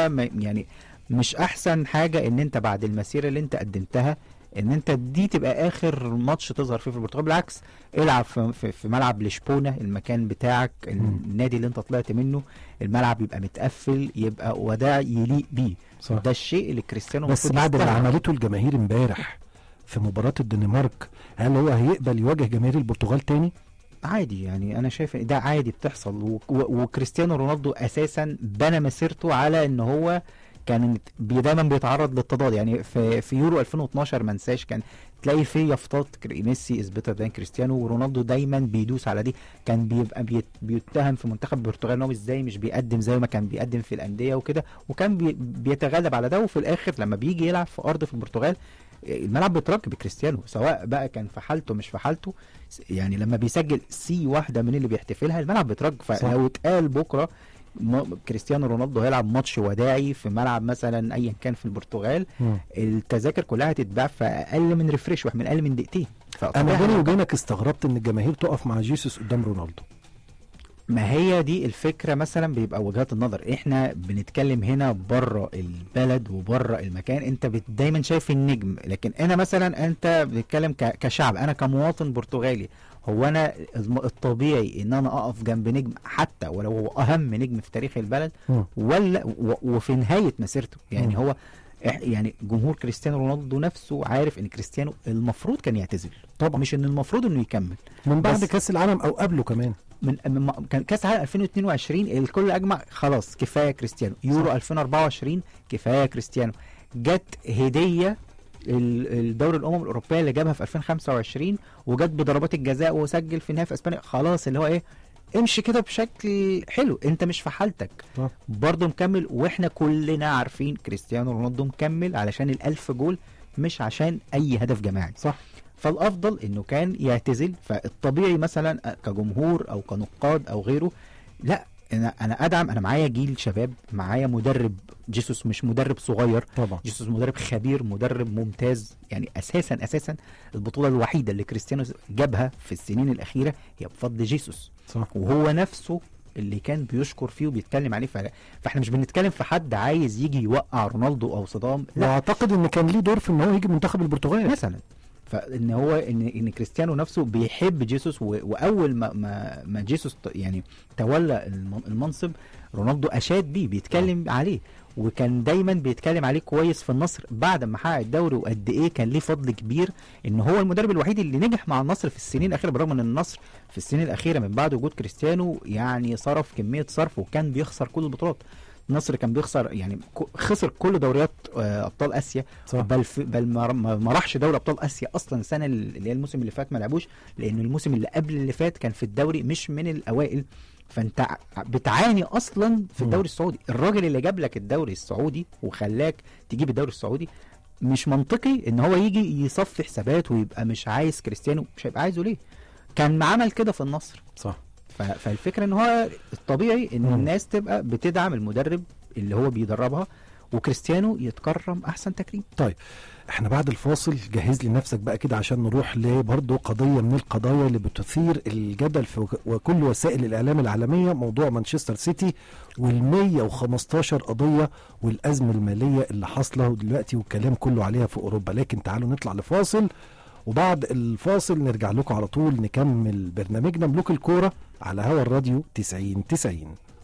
ما- يعني مش احسن حاجه ان انت بعد المسيره اللي انت قدمتها ان انت دي تبقى اخر ماتش تظهر فيه في البرتغال بالعكس العب في, في, في ملعب لشبونه المكان بتاعك النادي اللي انت طلعت منه الملعب يبقى متقفل يبقى وده يليق بيه صح. ده الشيء اللي كريستيانو بس المفروض بعد اللي يستاهل. عملته الجماهير امبارح في مباراة الدنمارك هل هو هيقبل يواجه جماهير البرتغال تاني؟ عادي يعني انا شايف ان ده عادي بتحصل و- و- وكريستيانو رونالدو اساسا بنى مسيرته على ان هو كان بي- دايما بيتعرض للتضاد يعني في في يورو 2012 ما انساش كان تلاقي في يافطات كري- ميسي از بيتر ذان كريستيانو ورونالدو دايما بيدوس على دي كان بيبقى بيت بيتهم في منتخب البرتغال ان هو ازاي مش بيقدم زي ما كان بيقدم في الانديه وكده وكان بي بيتغلب على ده وفي الاخر لما بيجي يلعب في ارض في البرتغال الملعب بيترك بكريستيانو سواء بقى كان في حالته مش في حالته يعني لما بيسجل سي واحده من اللي بيحتفلها الملعب بيترج فلو اتقال بكره م- كريستيانو رونالدو هيلعب ماتش وداعي في ملعب مثلا ايا كان في البرتغال التذاكر كلها هتتباع في اقل من ريفريش من اقل من دقيقتين انا فطبيعي بيني وبينك استغربت ان الجماهير تقف مع جيسوس قدام رونالدو ما هي دي الفكره مثلا بيبقى وجهات النظر احنا بنتكلم هنا بره البلد وبره المكان انت بت- دايما شايف النجم لكن انا مثلا انت بتتكلم ك- كشعب انا كمواطن برتغالي هو انا الم- الطبيعي ان انا اقف جنب نجم حتى ولو هو اهم نجم في تاريخ البلد مم. ولا و- وفي نهايه مسيرته يعني مم. هو إح- يعني جمهور كريستيانو رونالدو نفسه عارف ان كريستيانو المفروض كان يعتزل طبعا مش ان المفروض انه يكمل من بعد بس- كاس العالم او قبله كمان من, من كان كاس العالم 2022 الكل اجمع خلاص كفايه كريستيانو يورو صح. 2024 كفايه كريستيانو جت هديه ال- الدوري الامم الاوروبيه اللي جابها في 2025 وجت بضربات الجزاء وسجل في النهايه في اسبانيا خلاص اللي هو ايه امشي كده بشكل حلو انت مش في حالتك صح. برضه مكمل واحنا كلنا عارفين كريستيانو رونالدو مكمل علشان الألف جول مش عشان اي هدف جماعي صح فالافضل انه كان يعتزل فالطبيعي مثلا كجمهور او كنقاد او غيره لا انا انا ادعم انا معايا جيل شباب معايا مدرب جيسوس مش مدرب صغير طبعا جيسوس مدرب خبير مدرب ممتاز يعني اساسا اساسا البطوله الوحيده اللي كريستيانو جابها في السنين الاخيره هي بفضل جيسوس صح وهو نفسه اللي كان بيشكر فيه وبيتكلم عليه ف- فاحنا مش بنتكلم في حد عايز يجي يوقع رونالدو او صدام لا واعتقد ان كان ليه دور في ان هو يجي منتخب البرتغال مثلا فان هو ان ان كريستيانو نفسه بيحب جيسوس و- واول ما ما, ما جيسوس ت- يعني تولى الم- المنصب رونالدو اشاد بيه بيتكلم عليه وكان دايما بيتكلم عليه كويس في النصر بعد ما حقق الدوري وقد ايه كان ليه فضل كبير ان هو المدرب الوحيد اللي نجح مع النصر في السنين الاخيره بالرغم ان النصر في السنين الاخيره من بعد وجود كريستيانو يعني صرف كميه صرف وكان بيخسر كل البطولات النصر كان بيخسر يعني ك- خسر كل دوريات آه، ابطال اسيا صح بل في بل ما ما ما راحش دوري ابطال اسيا اصلا السنه اللي هي الموسم اللي فات ما لعبوش لان الموسم اللي قبل اللي فات كان في الدوري مش من الاوائل فانت ع- بتعاني اصلا في مم. الدوري السعودي الراجل اللي جاب لك الدوري السعودي وخلاك تجيب الدوري السعودي مش منطقي ان هو يجي يصفي حسابات ويبقى مش عايز كريستيانو مش هيبقى عايزه ليه كان عمل كده في النصر صح ف- فالفكره ان هو الطبيعي ان مم. الناس تبقى بتدعم المدرب اللي هو بيدربها وكريستيانو يتكرم احسن تكريم احنا بعد الفاصل جهز لي نفسك بقى كده عشان نروح لبرضه قضية من القضايا اللي بتثير الجدل في وك- وكل وسائل الإعلام العالمية موضوع مانشستر سيتي وال 115 قضية والأزمة المالية اللي حاصلة دلوقتي والكلام كله عليها في أوروبا لكن تعالوا نطلع لفاصل وبعد الفاصل نرجع لكم على طول نكمل برنامجنا ملوك الكورة على هوا الراديو 90 90